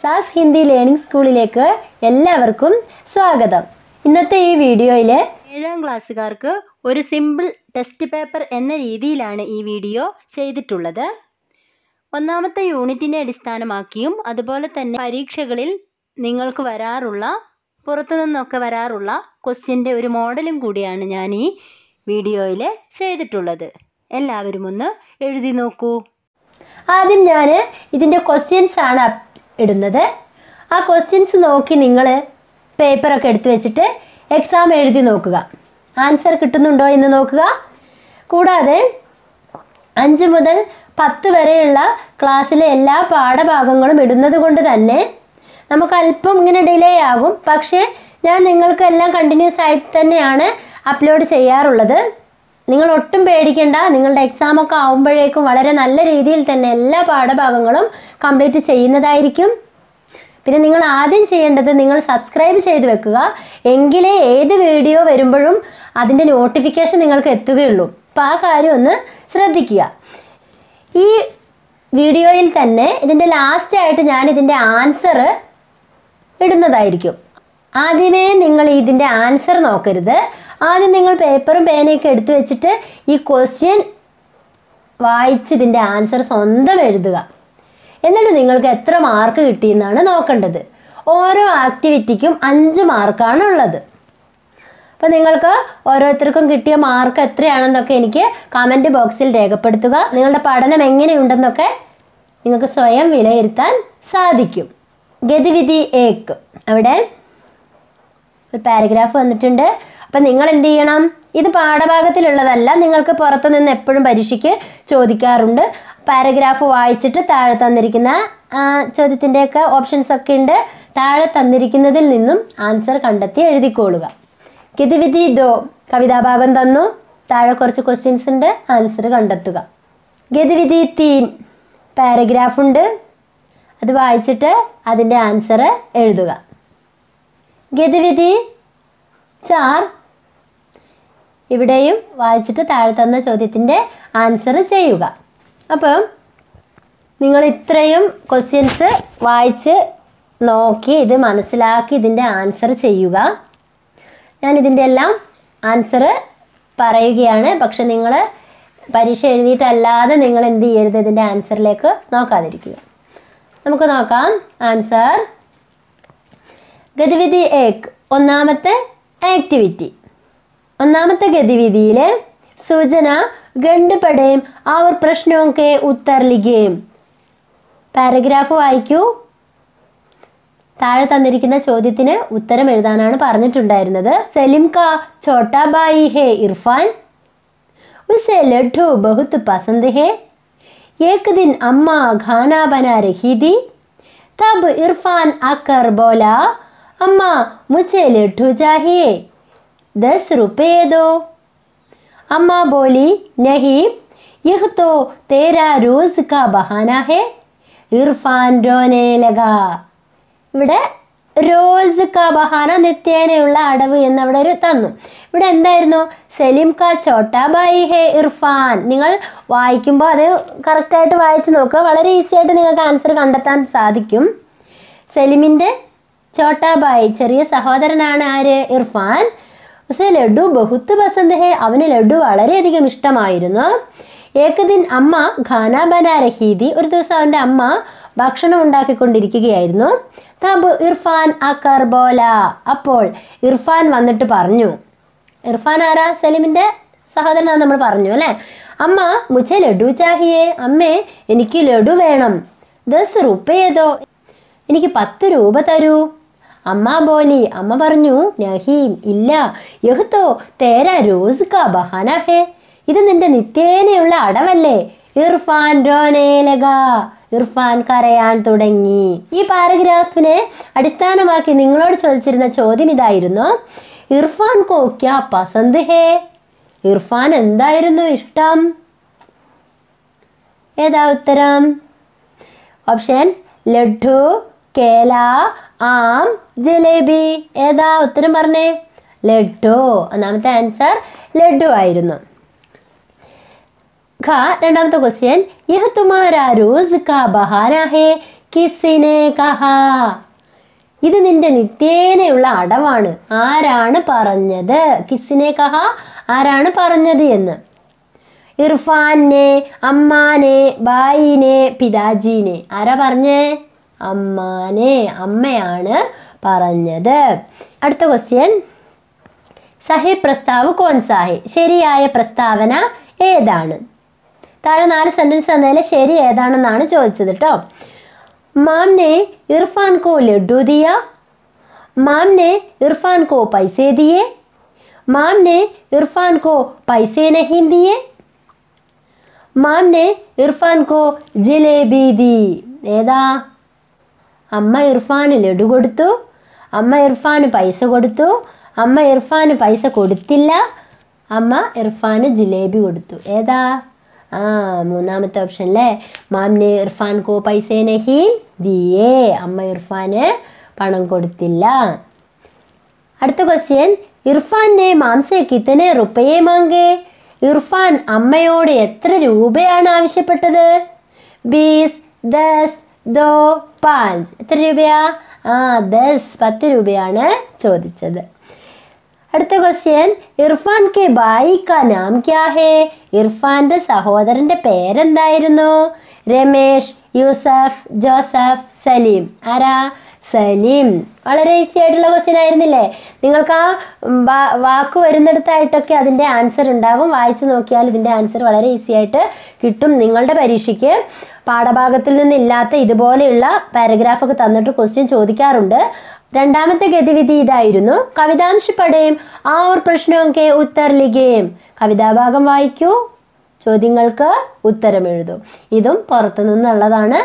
സാസ് Hindi learning സ്കൂളിലേക്ക് എല്ലാവർക്കും സ്വാഗതം ഇന്നത്തെ ഈ വീഡിയോയിൽ ഏഴാം ക്ലാസ്സുകാർക്ക് ഒരു സിമ്പിൾ ടെസ്റ്റ് പേപ്പർ എന്ന രീതിയിലാണ് ഈ വീഡിയോ ചെയ്തിട്ടുള്ളത് ഒന്നാമത്തെ യൂണിറ്റിനെ അടിസ്ഥാനമാക്കിയും അതുപോലെ തന്നെ പരീക്ഷകളിൽ നിങ്ങൾക്ക് വരാറുള്ള പുറത്തു നിന്നൊക്കെ വരാറുള്ള ക്വസ്റ്റ്യൻ്റെ ഒരു മോഡലും കൂടിയാണ് ഞാൻ ഈ വീഡിയോയിൽ ചെയ്തിട്ടുള്ളത് എല്ലാവരും ഒന്ന് എഴുതി നോക്കൂ ആദ്യം ഞാൻ ഇതിൻ്റെ ക്വസ്റ്റ്യൻസ് ആണ് അപ്- ഇടുന്നത് ആ ക്വസ്റ്റ്യൻസ് നോക്കി നിങ്ങൾ പേപ്പറൊക്കെ എടുത്തു വെച്ചിട്ട് എക്സാം എഴുതി നോക്കുക ആൻസർ കിട്ടുന്നുണ്ടോ എന്ന് നോക്കുക കൂടാതെ അഞ്ച് മുതൽ പത്ത് വരെയുള്ള ക്ലാസ്സിലെ എല്ലാ പാഠഭാഗങ്ങളും ഇടുന്നത് കൊണ്ട് തന്നെ നമുക്ക് അല്പം ഇങ്ങനെ ഡിലേ ആകും പക്ഷേ ഞാൻ നിങ്ങൾക്ക് എല്ലാം കണ്ടിന്യൂസ് ആയിട്ട് തന്നെയാണ് അപ്ലോഡ് ചെയ്യാറുള്ളത് നിങ്ങൾ ഒട്ടും പേടിക്കേണ്ട നിങ്ങളുടെ എക്സാം ഒക്കെ ആവുമ്പോഴേക്കും വളരെ നല്ല രീതിയിൽ തന്നെ എല്ലാ പാഠഭാഗങ്ങളും കംപ്ലീറ്റ് ചെയ്യുന്നതായിരിക്കും പിന്നെ നിങ്ങൾ ആദ്യം ചെയ്യേണ്ടത് നിങ്ങൾ സബ്സ്ക്രൈബ് ചെയ്ത് വെക്കുക എങ്കിലേ ഏത് വീഡിയോ വരുമ്പോഴും അതിൻ്റെ നോട്ടിഫിക്കേഷൻ നിങ്ങൾക്ക് എത്തുകയുള്ളൂ അപ്പോൾ ആ കാര്യം ഒന്ന് ശ്രദ്ധിക്കുക ഈ വീഡിയോയിൽ തന്നെ ഇതിൻ്റെ ലാസ്റ്റ് ആയിട്ട് ഞാൻ ഇതിൻ്റെ ആൻസർ ഇടുന്നതായിരിക്കും ആദ്യമേ നിങ്ങൾ ഇതിൻ്റെ ആൻസർ നോക്കരുത് ആദ്യം നിങ്ങൾ പേപ്പറും പേനയൊക്കെ എടുത്തു വെച്ചിട്ട് ഈ ക്വസ്റ്റ്യൻ വായിച്ച് ഇതിൻ്റെ ആൻസർ സ്വന്തം എഴുതുക എന്നിട്ട് നിങ്ങൾക്ക് എത്ര മാർക്ക് കിട്ടിയെന്നാണ് നോക്കേണ്ടത് ഓരോ ആക്ടിവിറ്റിക്കും അഞ്ച് മാർക്കാണ് ഉള്ളത് അപ്പോൾ നിങ്ങൾക്ക് ഓരോരുത്തർക്കും കിട്ടിയ മാർക്ക് എത്രയാണെന്നൊക്കെ എനിക്ക് കമൻറ്റ് ബോക്സിൽ രേഖപ്പെടുത്തുക നിങ്ങളുടെ പഠനം എങ്ങനെയുണ്ടെന്നൊക്കെ നിങ്ങൾക്ക് സ്വയം വിലയിരുത്താൻ സാധിക്കും ഗതിവിധി ഏക്ക് അവിടെ ഒരു പാരഗ്രാഫ് വന്നിട്ടുണ്ട് അപ്പം നിങ്ങൾ എന്ത് ചെയ്യണം ഇത് പാഠഭാഗത്തിലുള്ളതല്ല നിങ്ങൾക്ക് പുറത്തു നിന്ന് എപ്പോഴും പരീക്ഷയ്ക്ക് ചോദിക്കാറുണ്ട് പാരഗ്രാഫ് വായിച്ചിട്ട് താഴെ തന്നിരിക്കുന്ന ആ, ചോദ്യത്തിൻ്റെയൊക്കെ ഓപ്ഷൻസ് ഒക്കെ ഉണ്ട് താഴെ തന്നിരിക്കുന്നതിൽ നിന്നും ആൻസർ കണ്ടെത്തി എഴുതിക്കോളുക ഗതിവിധി ദോ കവിതാഭാഗം തന്നു താഴെ കുറച്ച് ക്വസ്റ്റ്യൻസ് ഉണ്ട് ആൻസർ കണ്ടെത്തുക ഗതിവിധി തീൻ പാരഗ്രാഫ് ഉണ്ട് അത് വായിച്ചിട്ട് അതിൻ്റെ ആൻസർ എഴുതുക ഗതിവിധി ചാർ ഇവിടെയും വായിച്ചിട്ട് താഴെ തന്ന ചോദ്യത്തിൻ്റെ ആൻസർ ചെയ്യുക അപ്പം നിങ്ങൾ ഇത്രയും ക്വസ്റ്റ്യൻസ് വായിച്ച് നോക്കി ഇത് മനസ്സിലാക്കി ഇതിൻ്റെ ആൻസർ ചെയ്യുക ഞാൻ ഇതിൻ്റെ എല്ലാം ആൻസർ പറയുകയാണ് പക്ഷെ നിങ്ങൾ പരീക്ഷ എഴുതിയിട്ടല്ലാതെ നിങ്ങൾ എന്ത് ചെയ്യരുത് ഇതിൻ്റെ ആൻസറിലേക്ക് നോക്കാതിരിക്കുക നമുക്ക് നോക്കാം ആൻസർ ഗതിവിധി ഏക് ഒന്നാമത്തെ ആക്ടിവിറ്റി ഒന്നാമത്തെ ഗതിവിധിയിൽ സൂചന ഗണ്ട് പടേം അവർ പ്രശ്നവും കെ ഉത്തർ ലിഖേം പാരഗ്രാഫ് വായിക്കൂ താഴെ തന്നിരിക്കുന്ന ചോദ്യത്തിന് ഉത്തരം എഴുതാനാണ് പറഞ്ഞിട്ടുണ്ടായിരുന്നത് സലിം കാ ഛോട്ടാ ബായി ഹേ ഇർഫാൻ उसे लड्डू बहुत पसंद है एक दिन अम्मा खाना बना रही थी तब इरफान आकर बोला अम्मा मुझे लड्डू चाहिए दस रुपए दो अम्मा बोली नहीं यह तो तेरा रोज का बहाना है इरफान रोने लगा ഇവിടെ റോസ് ക ബഹാന നിത്യേനയുള്ള അടവ് എന്നവിടെ ഒരു തന്നു ഇവിടെ എന്തായിരുന്നു സലീം ക ചോട്ടാബായി ഹേ ഇർഫാൻ നിങ്ങൾ വായിക്കുമ്പോൾ അത് കറക്റ്റായിട്ട് വായിച്ച് നോക്കുക വളരെ ഈസി ആയിട്ട് നിങ്ങൾക്ക് ആൻസർ കണ്ടെത്താൻ സാധിക്കും സലീമിൻ്റെ ചോട്ടാബായി ചെറിയ സഹോദരനാണ് ആര് ഇർഫാൻ പക്ഷേ ലഡു ബഹുത്ത് പസന്ത് ഹേ അവന് ലഡു വളരെയധികം ഇഷ്ടമായിരുന്നു ഏകദിൻ അമ്മ ഖാന ബനാ രഹീദി ഒരു ദിവസം അവൻ്റെ അമ്മ ഭക്ഷണം ഉണ്ടാക്കിക്കൊണ്ടിരിക്കുകയായിരുന്നു തബ് ഇർഫാൻ അക്കർ ബോല അപ്പോൾ ഇർഫാൻ വന്നിട്ട് പറഞ്ഞു ഇർഫാൻ ആരാ സലീമിൻ്റെ സഹോദരനാണ് നമ്മൾ പറഞ്ഞു അല്ലേ അമ്മ മുച്ചെ ലഡു ചാഹിയേ അമ്മേ എനിക്ക് ലഡു വേണം ദസ് റുപ്പയേതോ എനിക്ക് പത്ത് രൂപ തരൂ അമ്മ ബോലി അമ്മ പറഞ്ഞു നഹീം ഇല്ല യഹ്തോ തേര റോസ് കാ ബഹാന ഹേ ഇത് നിന്റെ നിത്യേനയുള്ള അടവല്ലേ ഇർഫാൻ രോനേലക ഇർഫാൻ കരയാൻ തുടങ്ങി ഈ പാരഗ്രാഫിനെ അടിസ്ഥാനമാക്കി നിങ്ങളോട് ചോദിച്ചിരുന്ന ചോദ്യം ഇതായിരുന്നു ഇർഫാൻ കോ ക്യാ പസന്ത് ഹേ ഇർഫാൻ എന്തായിരുന്നു ഇഷ്ടം ഏതാ ഉത്തരം ഓപ്ഷൻസ് ലഡ്ഡു കേല ആം ജിലേബി ഏതാ ഉത്തരം പറഞ്ഞേ ലഡ്ഡു ഒന്നാമത്തെ ആൻസർ ലഡ്ഡു ആയിരുന്നു ഖ രണ്ടാമത്തെ ക്വസ്റ്റ്യൻ യഹ് തുമാരാ റോസ് കാ ബഹാന ഹേ കിസിനെ കഹ ഇത് നിന്റെ നിത്യേനയുള്ള അടവാണ് ആരാണ് പറഞ്ഞത് കിസിനെ കഹ ആരാണ് പറഞ്ഞത് എന്ന് ഇർഫാനെ അമ്മാനെ ബായിനെ പിതാജീനെ ആരാ പറഞ്ഞേ അമ്മാനെ അമ്മയാണ് പറഞ്ഞത് അടുത്ത ക്വസ്റ്റ്യൻ സഹി പ്രസ്താവ് കോൻ സാഹി ശരിയായ പ്രസ്താവന ഏതാണ് താഴെ നാല് സെൻറ്റൻസ് തന്നതിൽ ശരി ഏതാണെന്നാണ് ചോദിച്ചത് കേട്ടോ മാം ने इरफान को लड्डू दिया माम ने इरफान को पैसे दिए माम ने इरफान को पैसे नहीं दिए മാം നെ ഇർഫാൻ കോ ജിലേബി ദി ഏതാ അമ്മ ഇർഫാന് ലഡു കൊടുത്തു അമ്മ ഇർഫാന് പൈസ കൊടുത്തു അമ്മ ഇർഫാന് പൈസ കൊടുത്തില്ല അമ്മ ഇർഫാന് ജിലേബി കൊടുത്തു ഏതാ ആ മൂന്നാമത്തെ ഓപ്ഷൻ അല്ലേ മാംനെ ഇർഫാൻ കോ പൈസ നഹി ദിയേ അമ്മ ഇർഫാന് പണം കൊടുത്തില്ല അടുത്ത ക്വസ്റ്റ്യൻ ഇർഫാനെ മാംസെ കിത്തനെ റുപ്പയെ മാങ്കേ ഇർഫാൻ അമ്മയോട് എത്ര രൂപയാണ് ആവശ്യപ്പെട്ടത് ബീസ് ദസ് ദോ പാഞ്ച് എത്ര രൂപയാ ആ ദസ് പത്ത് രൂപയാണ് ചോദിച്ചത് അടുത്ത ക്വസ്റ്റ്യൻ ഇർഫാൻ കെ ബായി കാ നാം ക്യാ ഹേ ഇർഫാന്റെ സഹോദരന്റെ പേരെന്തായിരുന്നു രമേഷ് യൂസഫ് ജോസഫ് സലീം ആരാ സലീം വളരെ ഈസി ആയിട്ടുള്ള ക്വസ്റ്റ്യൻ ആയിരുന്നില്ലേ നിങ്ങൾക്ക് ആ വാ- വാക്ക് വരുന്നിടത്തായിട്ടൊക്കെ അതിൻ്റെ ആൻസർ ഉണ്ടാകും വായിച്ചു നോക്കിയാൽ ഇതിൻ്റെ ആൻസർ വളരെ ഈസി ആയിട്ട് കിട്ടും നിങ്ങളുടെ പരീക്ഷയ്ക്ക് പാഠഭാഗത്തിൽ നിന്നില്ലാത്ത ഇതുപോലെയുള്ള പാരഗ്രാഫൊക്കെ തന്നിട്ട് ക്വസ്റ്റ്യൻ ചോദിക്കാറുണ്ട് രണ്ടാമത്തെ ഗതിവിധി ഇതായിരുന്നു കവിതാംശ പടയും ആ ഒരു പ്രശ്നമൊക്കെ ഉത്തർ ലിഖയും കവിതാഭാഗം വായിക്കൂ ചോദ്യങ്ങൾക്ക് ഉത്തരം എഴുതൂ ഇതും പുറത്തു നിന്നുള്ളതാണ്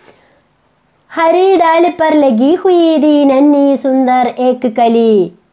हरी डाल पर लगी हुई थी नन्ही सुंदर एक कली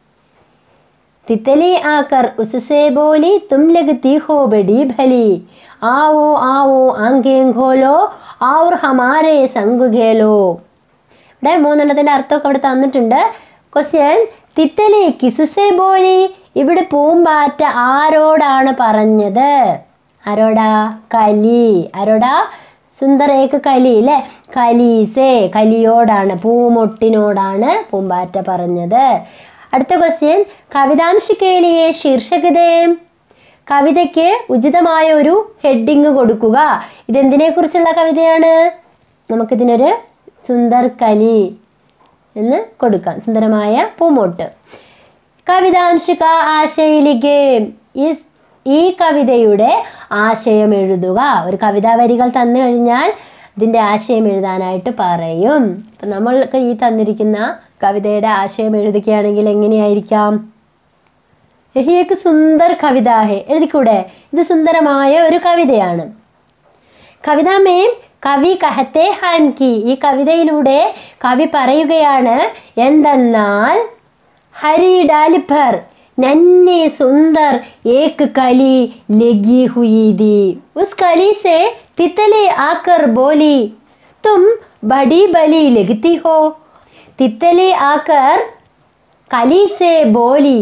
तितली आकर उससे बोली तुम लगती हो बड़ी भली आओ आओ आंखें खोलो और हमारे संग खेलो ഇവിടെ മൂന്നെണ്ണത്തിൻ്റെ അർത്ഥമൊക്കെ അവിടെ തന്നിട്ടുണ്ട് ക്വസ്റ്റ്യൻ തിത്തലി കിസുസെ ബോലി ഇവിടെ പൂമ്പാറ്റ ആരോടാണ് പറഞ്ഞത് ആരോടാ കലി ആരോടാ സുന്ദരേക്ക് കലി അല്ലേ കലീസേ കലിയോടാണ് പൂമൊട്ടിനോടാണ് പൂമ്പാറ്റ പറഞ്ഞത് അടുത്ത ക്വസ്റ്റ്യൻ കവിതാംശിക്കേലിയെ ശീർഷകതയും കവിതയ്ക്ക് ഉചിതമായ ഒരു ഹെഡിങ് കൊടുക്കുക ഇതെന്തിനെ കുറിച്ചുള്ള കവിതയാണ് നമുക്കിതിനൊരു സുന്ദർ കലി എന്ന് കൊടുക്കാം സുന്ദരമായ പൂമോട്ട് കവിതാംശിക ആശയിലേക്ക് ഈ ഈ കവിതയുടെ ആശയം എഴുതുക ഒരു കവിതാ വരികൾ തന്നു കഴിഞ്ഞാൽ ഇതിൻ്റെ ആശയം എഴുതാനായിട്ട് പറയും അപ്പം നമ്മൾക്ക് ഈ തന്നിരിക്കുന്ന കവിതയുടെ ആശയം എഴുതുകയാണെങ്കിൽ എങ്ങനെയായിരിക്കാം യഹിയക്ക് സുന്ദർ കവിത ഹെ എഴുതിക്കൂടെ ഇത് സുന്ദരമായ ഒരു കവിതയാണ് കവിതാമേം കവി കഹത്തെ ഹാൻ കി ഈ കവിതയിലൂടെ കവി പറയുകയാണ് എന്തെന്നാൽ ഹരി ഡാലിഭർ നന്നെ സുന്ദർ ഏക് കലി ലഗി ഹുയി दी उस कली से तितली आकर बोली तुम बड़ी बली लगती हो तितली आकर कली से बोली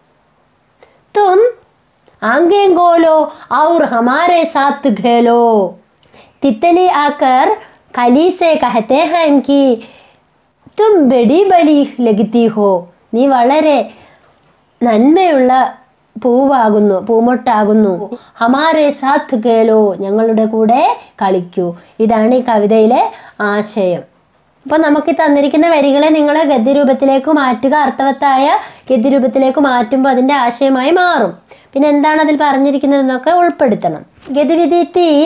तुम आंखें खोलो और हमारे साथ खेलो तितली आकर कली से कहते हैं कि തും ബെടി ബലി ലഗിത്തി ഹോ നീ വളരെ നന്മയുള്ള പൂവാകുന്നു പൂമൊട്ടാകുന്നു ഹമാരെ സാത്ത് കേലോ ഞങ്ങളുടെ കൂടെ കളിക്കൂ ഇതാണ് ഈ കവിതയിലെ ആശയം അപ്പോൾ നമുക്ക് ഈ തന്നിരിക്കുന്ന വരികളെ നിങ്ങൾ ഗദ്യരൂപത്തിലേക്ക് മാറ്റുക അർത്ഥവത്തായ ഗദ്യരൂപത്തിലേക്ക് മാറ്റുമ്പോൾ അതിൻ്റെ ആശയമായി മാറും പിന്നെ എന്താണ് അതിൽ പറഞ്ഞിരിക്കുന്നതെന്നൊക്കെ ഉൾപ്പെടുത്തണം ഗതിവിധി തീൻ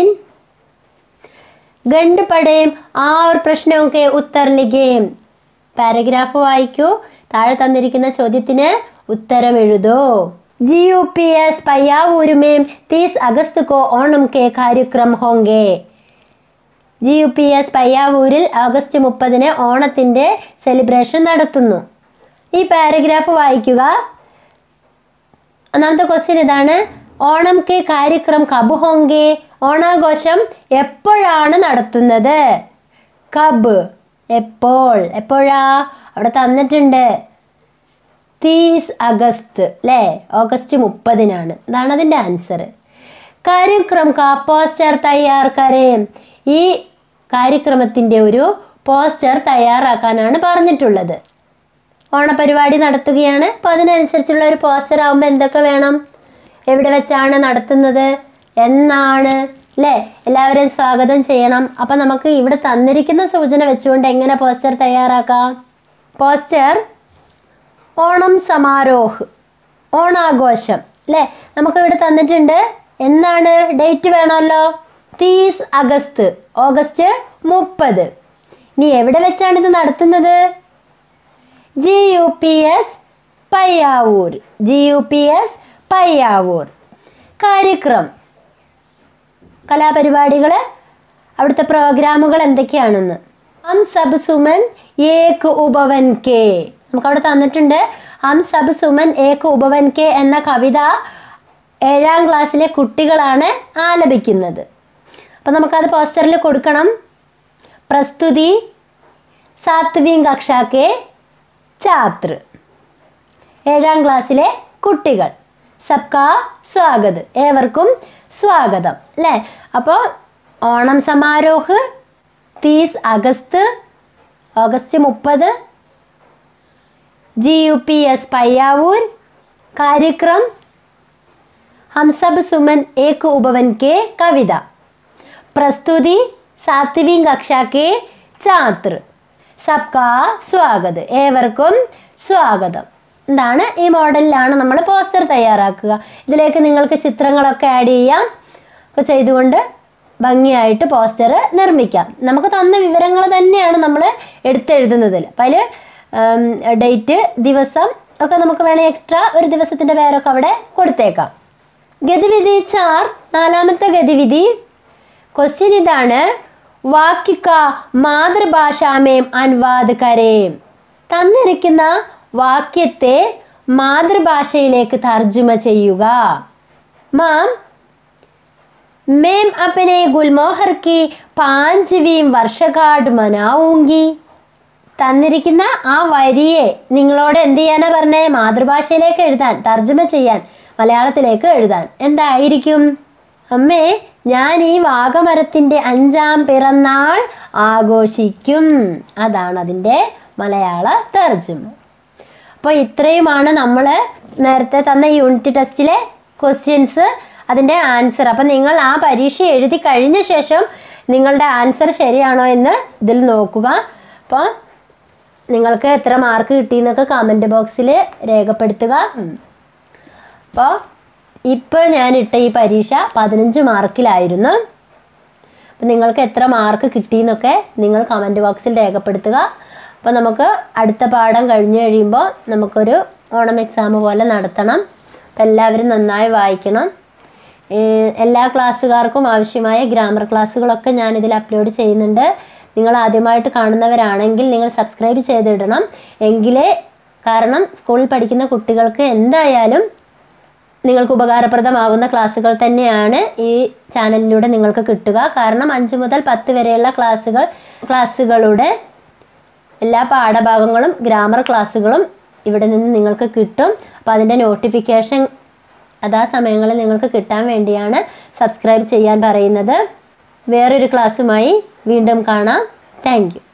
ഗണ്ട് പടയും ആ ഒരു പ്രശ്നമൊക്കെ ഉത്തർ ലിഖയും പാരഗ്രാഫ് വായിക്കൂ താഴെ തന്നിരിക്കുന്ന ചോദ്യത്തിന് ഉത്തരം എഴുതോ G U P S Payyavur में तीस अगस्त को ओणम के कार्यक्रम होंगे ജി യു പി എസ് പയ്യാവൂരിൽ ഓഗസ്റ്റ് മുപ്പതിന് ഓണത്തിൻ്റെ സെലിബ്രേഷൻ നടത്തുന്നു ഈ പാരഗ്രാഫ് വായിക്കുക ഒന്നാമത്തെ ക്വസ്റ്റ്യൻ ഇതാണ് ഓണം കെ കാര്യക്രം കബ് ഹോങ്കെ ഓണാഘോഷം എപ്പോഴാണ് നടത്തുന്നത് കബ് എപ്പോൾ എപ്പോഴാ അവിടെ തന്നിട്ടുണ്ട് തീസ് അഗസ്റ്റ് അല്ലേ ഓഗസ്റ്റ് മുപ്പതിനാണ് ഇതാണ് അതിൻ്റെ ആൻസർ കാര്യക്രം കാ പോസ്റ്റർ തയ്യാർ കരേം ഈ കാര്യക്രമത്തിൻ്റെ ഒരു പോസ്റ്റർ തയ്യാറാക്കാനാണ് പറഞ്ഞിട്ടുള്ളത് ഓണപരിപാടി നടത്തുകയാണ് അപ്പോൾ അതിനനുസരിച്ചുള്ള ഒരു പോസ്റ്റർ ആകുമ്പോൾ എന്തൊക്കെ വേണം എവിടെ വെച്ചാണ് നടത്തുന്നത് എന്നാണ് അല്ലേ എല്ലാവരെയും സ്വാഗതം ചെയ്യണം അപ്പം നമുക്ക് ഇവിടെ തന്നിരിക്കുന്ന സൂചന വെച്ചുകൊണ്ട് എങ്ങനെ പോസ്റ്റർ തയ്യാറാക്കാം പോസ്റ്റർ ഓണം സമാരോഹ് ഓണാഘോഷം അല്ലേ നമുക്ക് ഇവിടെ തന്നിട്ടുണ്ട് എന്നാണ് ഡേറ്റ് വേണമല്ലോ തീസ് അഗസ്റ്റ് ഓഗസ്റ്റ് മുപ്പത് ഇനി എവിടെ വെച്ചാണ് ഇത് നടത്തുന്നത് G U P S Payyavur G U P S Payyavur കാര്യക്രം കലാപരിപാടികൾ അവിടുത്തെ പ്രോഗ്രാമുകൾ എന്തൊക്കെയാണെന്ന് ഹം സബ് സുമൻ ഏക് ഉപവൻ കെ നമുക്ക് അവിടെ തന്നിട്ടുണ്ട് ഹം സബ് സുമൻ ഏക് ഉപവൻ കെ എന്ന കവിത ഏഴാം ക്ലാസ്സിലെ കുട്ടികളാണ് ആലപിക്കുന്നത് അപ്പോൾ നമുക്കത് പോസ്റ്ററിൽ കൊടുക്കണം പ്രസ്തുതി സാത്വിൻ കക്ഷ കെ ഛാത്ര ഏഴാം ക്ലാസ്സിലെ കുട്ടികൾ സബ്കാ സ്വാഗത് ഏവർക്കും സ്വാഗതം അല്ലേ അപ്പോൾ ഓണം സമാരോഹ് തീസ് അഗസ്റ്റ് ഓഗസ്റ്റ് മുപ്പത് G U P S Payyavur കാര്യക്രം हम सब सुमन एक उपवन के कविता പ്രസ്തുതി സാത്വിക് കക്ഷ കെ ഛാത്ര സബ്കാ സ്വാഗത് ഏവർക്കും സ്വാഗതം എന്താണ് ഈ മോഡലിലാണ് നമ്മൾ പോസ്റ്റർ തയ്യാറാക്കുക ഇതിലേക്ക് നിങ്ങൾക്ക് ചിത്രങ്ങളൊക്കെ ആഡ് ചെയ്യാം അപ്പോൾ ചെയ്തുകൊണ്ട് ഭംഗിയായിട്ട് പോസ്റ്റർ നിർമ്മിക്കാം നമുക്ക് തന്ന വിവരങ്ങൾ തന്നെയാണ് നമ്മൾ എടുത്തെഴുതുന്നതിൽ അപ്പം അതിൽ ഡേറ്റ് ദിവസം ഒക്കെ നമുക്ക് വേണമെങ്കിൽ എക്സ്ട്രാ ഒരു ദിവസത്തിൻ്റെ പേരൊക്കെ അവിടെ കൊടുത്തേക്കാം ഗതിവിധി ചാർ നാലാമത്തെ ഗതിവിധി ക്വസ്റ്റ്യൻ ഇതാണ് വാക്കിക്ക മാതൃഭാഷാമേം അനുവാദ് കരേം തന്നിരിക്കുന്ന വാക്യത്തെ മാതൃഭാഷയിലേക്ക് തർജ്ജമ ചെയ്യുക മാം മേം അപ്പനെ ഗുൽമോഹർ की പാഞ്ചവീം വർഷഗാഡ് മനാവൂങ്കി തന്നിരിക്കുന്ന ആ വരിയെ നിങ്ങളോട് എന്ത് ചെയ്യാനാ പറഞ്ഞേ മാതൃഭാഷയിലേക്ക് എഴുതാൻ തർജ്ജമ ചെയ്യാൻ മലയാളത്തിലേക്ക് എഴുതാൻ എന്തായിരിക്കും അമ്മേ ഞാൻ ഈ വാഗമരത്തിൻ്റെ അഞ്ചാം പിറന്നാൾ ആഘോഷിക്കും അതാണ് അതിൻ്റെ മലയാള തർജ്ജമ അപ്പോൾ ഇത്രയുമാണ് നമ്മൾ നേരത്തെ തന്ന യൂണിറ്റ് ടെസ്റ്റിലെ ക്വസ്റ്റ്യൻസ് അതിൻ്റെ ആൻസർ അപ്പം നിങ്ങൾ ആ പരീക്ഷ എഴുതി കഴിഞ്ഞ ശേഷം നിങ്ങളുടെ ആൻസർ ശരിയാണോ എന്ന് ഇതിൽ നോക്കുക അപ്പോൾ നിങ്ങൾക്ക് എത്ര മാർക്ക് കിട്ടിയെന്നൊക്കെ കമൻറ്റ് ബോക്സിൽ രേഖപ്പെടുത്തുക അപ്പോൾ ഇപ്പോൾ ഞാൻ ഇട്ട ഈ പരീക്ഷ പതിനഞ്ച് മാർക്കിലായിരുന്നു അപ്പം നിങ്ങൾക്ക് എത്ര മാർക്ക് കിട്ടിയെന്നൊക്കെ നിങ്ങൾ കമൻറ്റ് ബോക്സിൽ രേഖപ്പെടുത്തുക അപ്പോൾ നമുക്ക് അടുത്ത പാഠം കഴിഞ്ഞ് കഴിയുമ്പോൾ നമുക്കൊരു ഓണം എക്സാം പോലെ നടത്തണം അപ്പം എല്ലാവരും നന്നായി വായിക്കണം ഏഹ് എല്ലാ ക്ലാസ്സുകാർക്കും ആവശ്യമായ ഗ്രാമർ ക്ലാസ്സുകളൊക്കെ ഞാൻ ഇതിൽ അപ്ലോഡ് ചെയ്യുന്നുണ്ട് നിങ്ങൾ ആദ്യമായിട്ട് കാണുന്നവരാണെങ്കിൽ നിങ്ങൾ സബ്സ്ക്രൈബ് ചെയ്തിടണം എങ്കിലേ കാരണം സ്കൂളിൽ പഠിക്കുന്ന കുട്ടികൾക്ക് എന്തായാലും നിങ്ങൾക്ക് ഉപകാരപ്രദമാകുന്ന ക്ലാസ്സുകൾ തന്നെയാണ് ഈ ചാനലിലൂടെ നിങ്ങൾക്ക് കിട്ടുക കാരണം അഞ്ച് മുതൽ പത്ത് വരെയുള്ള ക്ലാസ്സുകൾ ക്ലാസ്സുകളുടെ എല്ലാ പാഠഭാഗങ്ങളും ഗ്രാമർ ക്ലാസ്സുകളും ഇവിടെ നിന്ന് നിങ്ങൾക്ക് കിട്ടും അപ്പോൾ അതിൻ്റെ നോട്ടിഫിക്കേഷൻ അതാ സമയങ്ങളിൽ നിങ്ങൾക്ക് കിട്ടാൻ വേണ്ടിയാണ് സബ്സ്ക്രൈബ് ചെയ്യാൻ പറയുന്നത് വേറൊരു ക്ലാസ്സുമായി വീണ്ടും കാണാം താങ്ക്